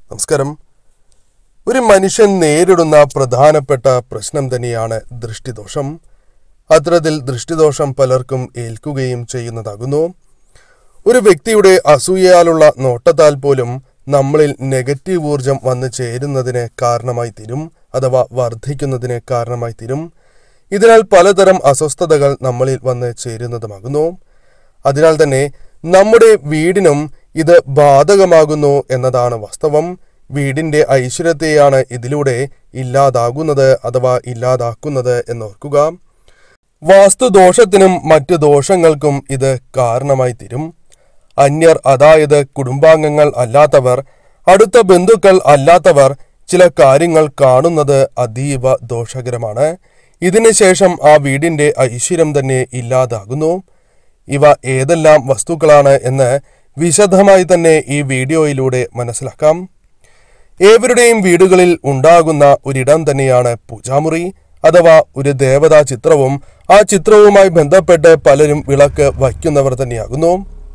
നമസ്കാരം ഒരു മനുഷ്യൻ നേരിടുന്ന പ്രധാനപ്പെട്ട പ്രശ്നം തന്നെയാണ് ദൃഷ്ടിദോഷം അത്തരത്തിൽ ദൃഷ്ടിദോഷം പലർക്കും ഏൽക്കുകയും ചെയ്യുന്നതാകുന്നു ഒരു വ്യക്തിയുടെ അസൂയയാലുള്ള നോട്ടത്താൽ പോലും നമ്മളിൽ നെഗറ്റീവ് ഊർജം വന്നു ചേരുന്നതിന് കാരണമായി തീരും അഥവാ വർദ്ധിക്കുന്നതിന് കാരണമായി തീരും ഇതിനാൽ പലതരം അസ്വസ്ഥതകൾ നമ്മളിൽ വന്ന് ചേരുന്നതുമാകുന്നു അതിനാൽ തന്നെ നമ്മുടെ വീടിനും ഇത് ബാധകമാകുന്നു എന്നതാണ് വാസ്തവം വീടിന്റെ ഐശ്വര്യത്തെയാണ് ഇതിലൂടെ ഇല്ലാതാകുന്നത് അഥവാ ഇല്ലാതാക്കുന്നത് എന്നോർക്കുക വാസ്തുദോഷത്തിനും മറ്റു ദോഷങ്ങൾക്കും ഇത് കാരണമായി തീരും അന്യർ അതായത് കുടുംബാംഗങ്ങൾ അല്ലാത്തവർ അടുത്ത ബന്ധുക്കൾ അല്ലാത്തവർ ചില കാര്യങ്ങൾ കാണുന്നത് അതീവ ദോഷകരമാണ് ഇതിനുശേഷം ആ വീടിന്റെ ഐശ്വര്യം തന്നെ ഇല്ലാതാകുന്നു ഇവ ഏതെല്ലാം വസ്തുക്കളാണ് എന്ന് വിശദമായി തന്നെ ഈ വീഡിയോയിലൂടെ മനസ്സിലാക്കാം ഏവരുടെയും വീടുകളിൽ ഉണ്ടാകുന്ന ഒരിടം തന്നെയാണ് പൂജാമുറി അഥവാ ഒരു ദേവതാ ചിത്രവും ആ ചിത്രവുമായി ബന്ധപ്പെട്ട് പലരും വിളക്ക് വയ്ക്കുന്നവർ തന്നെയാകുന്നു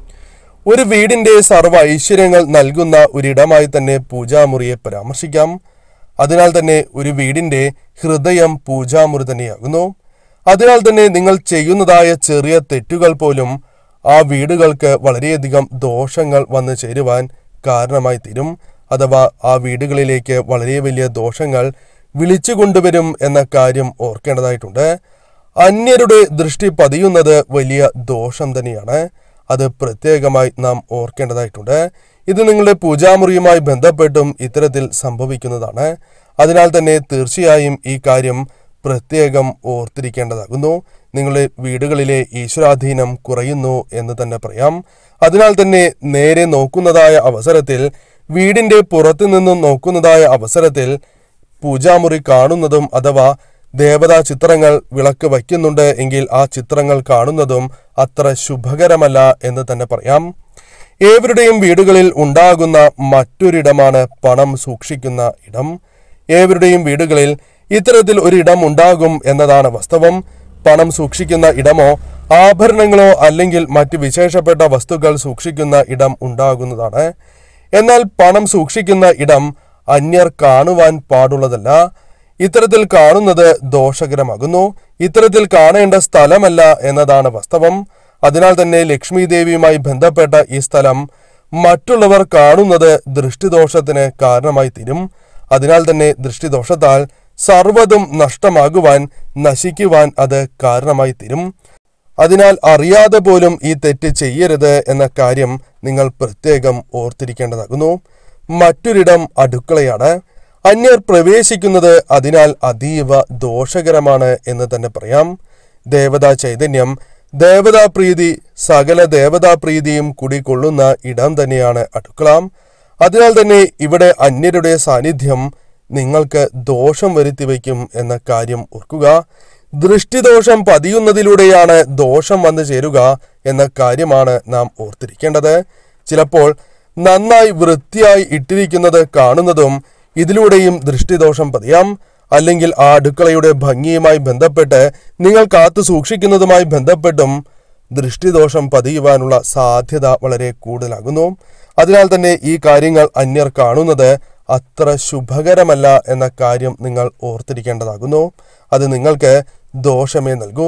ഒരു വീടിന്റെ സർവ്വ ഐശ്വര്യങ്ങൾ നൽകുന്ന ഒരിടമായി തന്നെ പൂജാമുറിയെ പരാമർശിക്കാം അതിനാൽ തന്നെ ഒരു വീടിന്റെ ഹൃദയം പൂജാമുറി തന്നെയാകുന്നു അതിനാൽ തന്നെ നിങ്ങൾ ചെയ്യുന്നതായ ചെറിയ തെറ്റുകൾ പോലും ആ വീടുകൾക്ക് വളരെയധികം ദോഷങ്ങൾ വന്നു ചേരുവാൻ കാരണമായി തീരും അഥവാ ആ വീടുകളിലേക്ക് വളരെ വലിയ ദോഷങ്ങൾ വിളിച്ചു കൊണ്ടുവരും എന്ന കാര്യം ഓർക്കേണ്ടതായിട്ടുണ്ട് അന്യരുടെ ദൃഷ്ടി പതിയുന്നത് വലിയ ദോഷം തന്നെയാണ് അത് പ്രത്യേകമായി നാം ഓർക്കേണ്ടതായിട്ടുണ്ട് ഇത് നിങ്ങളുടെ പൂജാമുറിയുമായി ബന്ധപ്പെട്ടും ഇത്തരത്തിൽ സംഭവിക്കുന്നതാണ് അതിനാൽ തന്നെ തീർച്ചയായും ഈ കാര്യം പ്രത്യേകം ഓർത്തിരിക്കേണ്ടതാകുന്നു നിങ്ങളുടെ വീടുകളിലെ ഈശ്വരാധീനം കുറയുന്നു എന്ന് തന്നെ പറയാം അതിനാൽ തന്നെ നേരെ നോക്കുന്നതായ അവസരത്തിൽ വീടിന്റെ പുറത്തു നിന്നും നോക്കുന്നതായ അവസരത്തിൽ പൂജാമുറി കാണുന്നതും അഥവാ ദേവതാ ചിത്രങ്ങൾ വിളക്ക് വയ്ക്കുന്നുണ്ട് എങ്കിൽ ആ ചിത്രങ്ങൾ കാണുന്നതും അത്ര ശുഭകരമല്ല എന്ന് തന്നെ പറയാം ഏവരുടെയും വീടുകളിൽ ഉണ്ടാകുന്ന മറ്റൊരിടമാണ് പണം സൂക്ഷിക്കുന്ന ഇടം ഏവരുടെയും വീടുകളിൽ ഇത്തരത്തിൽ ഒരിടം ഉണ്ടാകും എന്നതാണ് വാസ്തവം പണം സൂക്ഷിക്കുന്ന ഇടമോ ആഭരണങ്ങളോ അല്ലെങ്കിൽ മറ്റ് വിശേഷപ്പെട്ട വസ്തുക്കൾ സൂക്ഷിക്കുന്ന ഇടം ഉണ്ടാകുന്നതാണ് എന്നാൽ പണം സൂക്ഷിക്കുന്ന ഇടം അന്യർ കാണുവാൻ പാടുള്ളതല്ല ഇത്തരത്തിൽ കാണുന്നത് ദോഷകരമാകുന്നു ഇത്തരത്തിൽ കാണേണ്ട സ്ഥലമല്ല എന്നതാണ് വാസ്തവം അതിനാൽ തന്നെ ലക്ഷ്മി ദേവിയുമായി ബന്ധപ്പെട്ട ഈ സ്ഥലം മറ്റുള്ളവർ കാണുന്നത് ദൃഷ്ടിദോഷത്തിന് കാരണമായി തീരും അതിനാൽ തന്നെ ദൃഷ്ടിദോഷത്താൽ സർവ്വതും നഷ്ടമാകുവാൻ നശിക്കുവാൻ അത് കാരണമായി തീരും അതിനാൽ അറിയാതെ പോലും ഈ തെറ്റ് ചെയ്യരുത് എന്ന കാര്യം നിങ്ങൾ പ്രത്യേകം ഓർത്തിരിക്കേണ്ടതാകുന്നു മറ്റൊരിടം അടുക്കളയാണ് അന്യർ പ്രവേശിക്കുന്നത് അതിനാൽ അതീവ ദോഷകരമാണ് എന്ന് തന്നെ പറയാം ദേവതാ ചൈതന്യം ദേവതാ പ്രീതി സകല ദേവതാ പ്രീതിയും കുടികൊള്ളുന്ന ഇടം തന്നെയാണ് അടുക്കള അതിനാൽ തന്നെ ഇവിടെ അന്യരുടെ സാന്നിധ്യം നിങ്ങൾക്ക് ദോഷം വരുത്തി വയ്ക്കും എന്ന കാര്യം ഓർക്കുക ദൃഷ്ടിദോഷം പതിയുന്നതിലൂടെയാണ് ദോഷം വന്നു ചേരുക എന്ന കാര്യമാണ് നാം ഓർത്തിരിക്കേണ്ടത് ചിലപ്പോൾ നന്നായി വൃത്തിയായി ഇട്ടിരിക്കുന്നത് കാണുന്നതും ഇതിലൂടെയും ദൃഷ്ടിദോഷം പതിയാം അല്ലെങ്കിൽ ആ അടുക്കളയുടെ ഭംഗിയുമായി ബന്ധപ്പെട്ട് നിങ്ങൾ കാത്തു സൂക്ഷിക്കുന്നതുമായി ബന്ധപ്പെട്ടും ദൃഷ്ടിദോഷം പതിയുവാനുള്ള സാധ്യത വളരെ കൂടുതലാകുന്നു അതിനാൽ തന്നെ ഈ കാര്യങ്ങൾ അന്യർ കാണുന്നത് അത്ര ശുഭകരമല്ല എന്ന കാര്യം നിങ്ങൾ ഓർത്തിരിക്കേണ്ടതാകുന്നു അത് നിങ്ങൾക്ക് ദോഷമേ നൽകൂ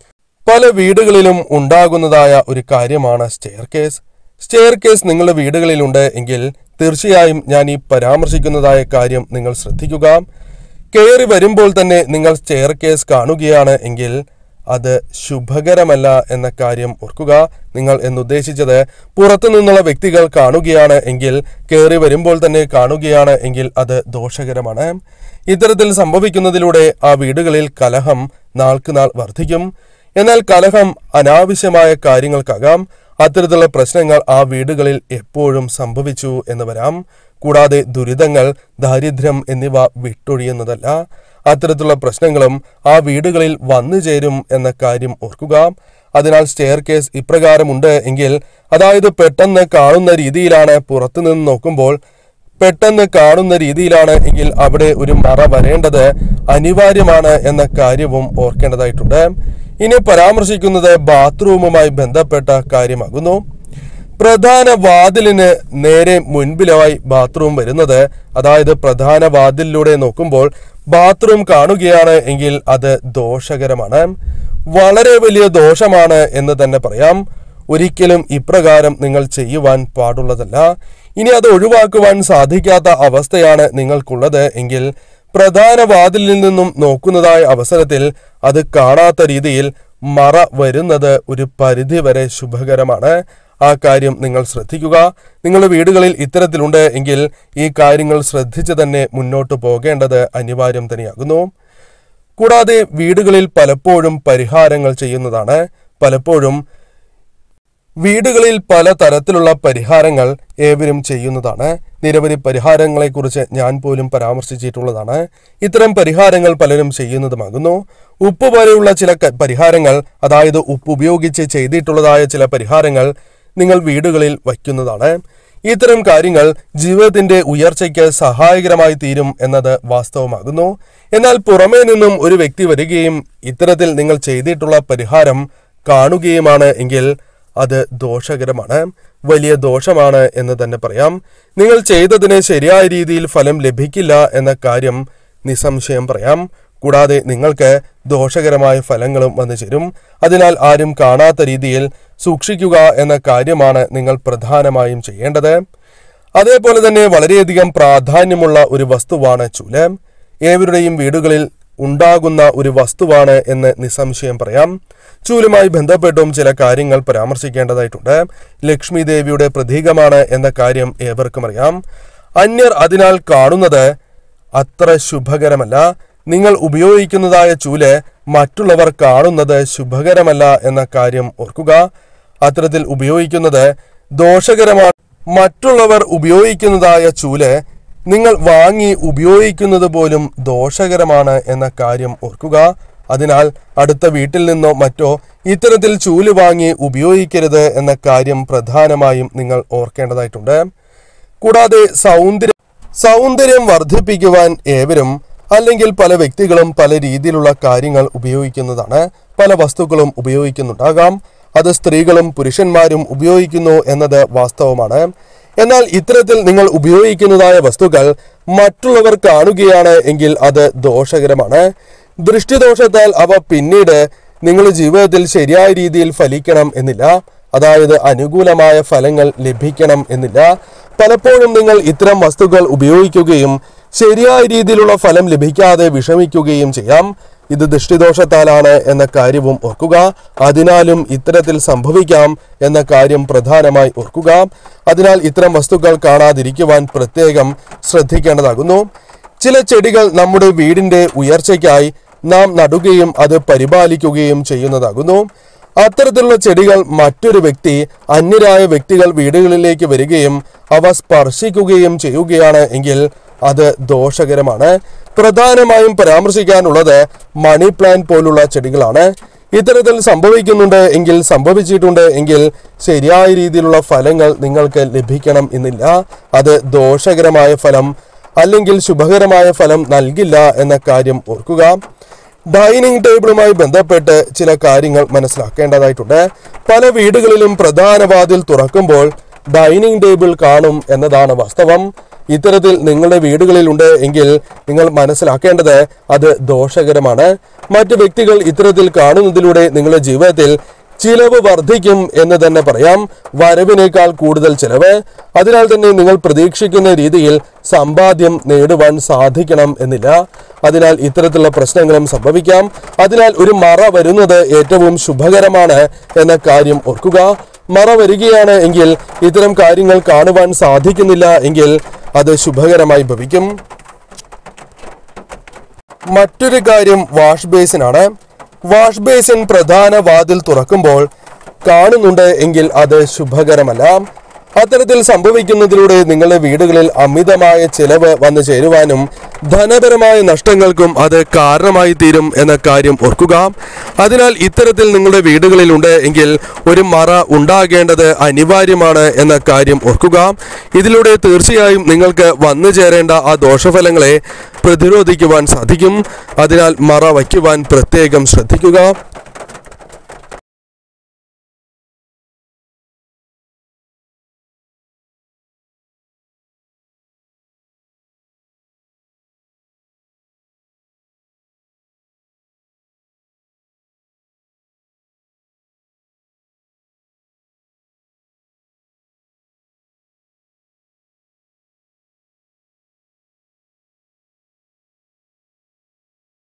പല വീടുകളിലും ഉണ്ടാകുന്നതായ ഒരു കാര്യമാണ് സ്റ്റെയർ കേസ് സ്റ്റെയർ കേസ് നിങ്ങളുടെ വീടുകളിലുണ്ട് എങ്കിൽ തീർച്ചയായും ഞാൻ ഈ പരാമർശിക്കുന്നതായ കാര്യം നിങ്ങൾ ശ്രദ്ധിക്കുക കയറി വരുമ്പോൾ തന്നെ നിങ്ങൾ സ്റ്റെയർ കേസ് കാണുകയാണ് എങ്കിൽ അത് ശുഭകരമല്ല എന്ന കാര്യം ഓർക്കുക നിങ്ങൾ എന്നുദ്ദേശിച്ചത് പുറത്തു നിന്നുള്ള വ്യക്തികൾ കാണുകയാണ് എങ്കിൽ കയറി വരുമ്പോൾ തന്നെ കാണുകയാണ് എങ്കിൽ അത് ദോഷകരമാണ് ഇത്തരത്തിൽ സംഭവിക്കുന്നതിലൂടെ ആ വീടുകളിൽ കലഹം നാൾക്കുനാൾ വർദ്ധിക്കും എന്നാൽ കലഹം അനാവശ്യമായ കാര്യങ്ങൾക്കാകാം അത്തരത്തിലുള്ള പ്രശ്നങ്ങൾ ആ വീടുകളിൽ എപ്പോഴും സംഭവിച്ചു എന്ന് വരാം കൂടാതെ ദുരിതങ്ങൾ ദാരിദ്ര്യം എന്നിവ വിട്ടൊഴിയുന്നതല്ല അത്തരത്തിലുള്ള പ്രശ്നങ്ങളും ആ വീടുകളിൽ വന്നു ചേരും എന്ന കാര്യം ഓർക്കുക അതിനാൽ സ്റ്റെയർ കേസ് ഇപ്രകാരമുണ്ട് എങ്കിൽ അതായത് പെട്ടെന്ന് കാണുന്ന രീതിയിലാണ് പുറത്തുനിന്ന് നോക്കുമ്പോൾ പെട്ടെന്ന് കാണുന്ന രീതിയിലാണ് എങ്കിൽ അവിടെ ഒരു മറ വരേണ്ടത് അനിവാര്യമാണ് എന്ന കാര്യവും ഓർക്കേണ്ടതായിട്ടുണ്ട് ഇനി പരാമർശിക്കുന്നത് ബാത്റൂമുമായി ബന്ധപ്പെട്ട കാര്യമാകുന്നു പ്രധാന വാതിലിന് നേരെ മുൻപിലായി ബാത്റൂം വരുന്നത് അതായത് പ്രധാന വാതിലിലൂടെ നോക്കുമ്പോൾ ബാത്റൂം കാണുകയാണ് എങ്കിൽ അത് ദോഷകരമാണ് വളരെ വലിയ ദോഷമാണ് എന്ന് തന്നെ പറയാം ഒരിക്കലും ഇപ്രകാരം നിങ്ങൾ ചെയ്യുവാൻ പാടുള്ളതല്ല ഇനി അത് ഒഴിവാക്കുവാൻ സാധിക്കാത്ത അവസ്ഥയാണ് നിങ്ങൾക്കുള്ളത് എങ്കിൽ പ്രധാന വാതിലിൽ നിന്നും നോക്കുന്നതായ അവസരത്തിൽ അത് കാണാത്ത രീതിയിൽ മറ വരുന്നത് ഒരു പരിധിവരെ ശുഭകരമാണ് ആ കാര്യം നിങ്ങൾ ശ്രദ്ധിക്കുക നിങ്ങളുടെ വീടുകളിൽ ഇത്തരത്തിലുണ്ട് എങ്കിൽ ഈ കാര്യങ്ങൾ ശ്രദ്ധിച്ച് തന്നെ മുന്നോട്ട് പോകേണ്ടത് അനിവാര്യം തന്നെയാകുന്നു കൂടാതെ വീടുകളിൽ പലപ്പോഴും പരിഹാരങ്ങൾ ചെയ്യുന്നതാണ് പലപ്പോഴും വീടുകളിൽ പല തരത്തിലുള്ള പരിഹാരങ്ങൾ ഏവരും ചെയ്യുന്നതാണ് നിരവധി പരിഹാരങ്ങളെക്കുറിച്ച് ഞാൻ പോലും പരാമർശിച്ചിട്ടുള്ളതാണ് ഇത്തരം പരിഹാരങ്ങൾ പലരും ചെയ്യുന്നതുമാകുന്നു ഉപ്പ് പോലെയുള്ള ചില ക- പരിഹാരങ്ങൾ അതായത് ഉപ്പ് ഉപയോഗിച്ച് ചെയ്തിട്ടുള്ളതായ ചില പരിഹാരങ്ങൾ നിങ്ങൾ വീടുകളിൽ വയ്ക്കുന്നതാണ് ഇത്തരം കാര്യങ്ങൾ ജീവിതത്തിന്റെ ഉയർച്ചയ്ക്ക് സഹായകരമായി തീരും എന്നത് വാസ്തവമാകുന്നു എന്നാൽ പുറമേ നിന്നും ഒരു വ്യക്തി വരികയും ഇത്തരത്തിൽ നിങ്ങൾ ചെയ്തിട്ടുള്ള പരിഹാരം കാണുകയുമാണ് എങ്കിൽ അത് ദോഷകരമാണ് വലിയ ദോഷമാണ് എന്ന് തന്നെ പറയാം നിങ്ങൾ ചെയ്തതിന് ശരിയായ രീതിയിൽ ഫലം ലഭിക്കില്ല എന്ന കാര്യം നിസ്സംശയം പറയാം കൂടാതെ നിങ്ങൾക്ക് ദോഷകരമായ ഫലങ്ങളും വന്നു ചേരും അതിനാൽ ആരും കാണാത്ത രീതിയിൽ സൂക്ഷിക്കുക എന്ന കാര്യമാണ് നിങ്ങൾ പ്രധാനമായും ചെയ്യേണ്ടത് അതേപോലെ തന്നെ വളരെയധികം പ്രാധാന്യമുള്ള ഒരു വസ്തുവാണ് ചൂല് ഏവരുടെയും വീടുകളിൽ ഉണ്ടാകുന്ന ഒരു വസ്തുവാണ് എന്ന് നിസ്സംശയം പറയാം ചൂലുമായി ബന്ധപ്പെട്ടും ചില കാര്യങ്ങൾ പരാമർശിക്കേണ്ടതായിട്ടുണ്ട് ലക്ഷ്മി ദേവിയുടെ പ്രതീകമാണ് എന്ന കാര്യം ഏവർക്കും അറിയാം അന്യർ അതിനാൽ കാണുന്നത് അത്ര ശുഭകരമല്ല നിങ്ങൾ ഉപയോഗിക്കുന്നതായ ചൂല് മറ്റുള്ളവർ കാണുന്നത് ശുഭകരമല്ല എന്ന കാര്യം ഓർക്കുക അത്തരത്തിൽ ഉപയോഗിക്കുന്നത് ദോഷകരമാണ് മറ്റുള്ളവർ ഉപയോഗിക്കുന്നതായ ചൂല് നിങ്ങൾ വാങ്ങി ഉപയോഗിക്കുന്നത് പോലും ദോഷകരമാണ് എന്ന കാര്യം ഓർക്കുക അതിനാൽ അടുത്ത വീട്ടിൽ നിന്നോ മറ്റോ ഇത്തരത്തിൽ ചൂല് വാങ്ങി ഉപയോഗിക്കരുത് എന്ന കാര്യം പ്രധാനമായും നിങ്ങൾ ഓർക്കേണ്ടതായിട്ടുണ്ട് കൂടാതെ സൗന്ദര്യം സൗന്ദര്യം വർദ്ധിപ്പിക്കുവാൻ ഏവരും അല്ലെങ്കിൽ പല വ്യക്തികളും പല രീതിയിലുള്ള കാര്യങ്ങൾ ഉപയോഗിക്കുന്നതാണ് പല വസ്തുക്കളും ഉപയോഗിക്കുന്നുണ്ടാകാം അത് സ്ത്രീകളും പുരുഷന്മാരും ഉപയോഗിക്കുന്നു എന്നത് വാസ്തവമാണ് എന്നാൽ ഇത്തരത്തിൽ നിങ്ങൾ ഉപയോഗിക്കുന്നതായ വസ്തുക്കൾ മറ്റുള്ളവർ കാണുകയാണ് എങ്കിൽ അത് ദോഷകരമാണ് ദൃഷ്ടിദോഷത്താൽ അവ പിന്നീട് നിങ്ങളുടെ ജീവിതത്തിൽ ശരിയായ രീതിയിൽ ഫലിക്കണം എന്നില്ല അതായത് അനുകൂലമായ ഫലങ്ങൾ ലഭിക്കണം എന്നില്ല പലപ്പോഴും നിങ്ങൾ ഇത്തരം വസ്തുക്കൾ ഉപയോഗിക്കുകയും ശരിയായ രീതിയിലുള്ള ഫലം ലഭിക്കാതെ വിഷമിക്കുകയും ചെയ്യാം ഇത് ദൃഷ്ടിദോഷത്താലാണ് എന്ന കാര്യവും ഓർക്കുക അതിനാലും ഇത്തരത്തിൽ സംഭവിക്കാം എന്ന കാര്യം പ്രധാനമായി ഓർക്കുക അതിനാൽ ഇത്തരം വസ്തുക്കൾ കാണാതിരിക്കുവാൻ പ്രത്യേകം ശ്രദ്ധിക്കേണ്ടതാകുന്നു ചില ചെടികൾ നമ്മുടെ വീടിന്റെ ഉയർച്ചയ്ക്കായി നാം നടുകയും അത് പരിപാലിക്കുകയും ചെയ്യുന്നതാകുന്നു അത്തരത്തിലുള്ള ചെടികൾ മറ്റൊരു വ്യക്തി അന്യരായ വ്യക്തികൾ വീടുകളിലേക്ക് വരികയും അവ സ്പർശിക്കുകയും ചെയ്യുകയാണ് എങ്കിൽ അത് ദോഷകരമാണ് പ്രധാനമായും പരാമർശിക്കാനുള്ളത് മണി പ്ലാന്റ് പോലുള്ള ചെടികളാണ് ഇത്തരത്തിൽ സംഭവിക്കുന്നുണ്ട് എങ്കിൽ സംഭവിച്ചിട്ടുണ്ട് എങ്കിൽ ശരിയായ രീതിയിലുള്ള ഫലങ്ങൾ നിങ്ങൾക്ക് ലഭിക്കണം എന്നില്ല അത് ദോഷകരമായ ഫലം അല്ലെങ്കിൽ ശുഭകരമായ ഫലം നൽകില്ല എന്ന കാര്യം ഓർക്കുക ഡൈനിങ് ടേബിളുമായി ബന്ധപ്പെട്ട് ചില കാര്യങ്ങൾ മനസ്സിലാക്കേണ്ടതായിട്ടുണ്ട് പല വീടുകളിലും പ്രധാന വാതിൽ തുറക്കുമ്പോൾ ഡൈനിങ് ടേബിൾ കാണും എന്നതാണ് വാസ്തവം ഇത്തരത്തിൽ നിങ്ങളുടെ വീടുകളിലുണ്ട് എങ്കിൽ നിങ്ങൾ മനസ്സിലാക്കേണ്ടത് അത് ദോഷകരമാണ് മറ്റു വ്യക്തികൾ ഇത്തരത്തിൽ കാണുന്നതിലൂടെ നിങ്ങളുടെ ജീവിതത്തിൽ ചിലവ് വർദ്ധിക്കും എന്ന് തന്നെ പറയാം വരവിനേക്കാൾ കൂടുതൽ ചിലവ് അതിനാൽ തന്നെ നിങ്ങൾ പ്രതീക്ഷിക്കുന്ന രീതിയിൽ സമ്പാദ്യം നേടുവാൻ സാധിക്കണം എന്നില്ല അതിനാൽ ഇത്തരത്തിലുള്ള പ്രശ്നങ്ങളും സംഭവിക്കാം അതിനാൽ ഒരു മറ വരുന്നത് ഏറ്റവും ശുഭകരമാണ് എന്ന കാര്യം ഓർക്കുക മറ വരികയാണ് എങ്കിൽ ഇത്തരം കാര്യങ്ങൾ കാണുവാൻ സാധിക്കുന്നില്ല എങ്കിൽ അത് ശുഭകരമായി ഭവിക്കും മറ്റൊരു കാര്യം വാഷ് ബേസിനാണ് വാഷ് ബേസിൻ പ്രധാന വാതിൽ തുറക്കുമ്പോൾ കാണുന്നുണ്ട് എങ്കിൽ അത് ശുഭകരമല്ല അത്തരത്തിൽ സംഭവിക്കുന്നതിലൂടെ നിങ്ങളുടെ വീടുകളിൽ അമിതമായ ചിലവ് വന്നു ചേരുവാനും ധനപരമായ നഷ്ടങ്ങൾക്കും അത് കാരണമായി തീരും എന്ന കാര്യം ഓർക്കുക അതിനാൽ ഇത്തരത്തിൽ നിങ്ങളുടെ വീടുകളിലുണ്ട് എങ്കിൽ ഒരു മറ ഉണ്ടാകേണ്ടത് അനിവാര്യമാണ് എന്ന കാര്യം ഓർക്കുക ഇതിലൂടെ തീർച്ചയായും നിങ്ങൾക്ക് വന്നു ചേരേണ്ട ആ ദോഷഫലങ്ങളെ പ്രതിരോധിക്കുവാൻ സാധിക്കും അതിനാൽ മറ വയ്ക്കുവാൻ പ്രത്യേകം ശ്രദ്ധിക്കുക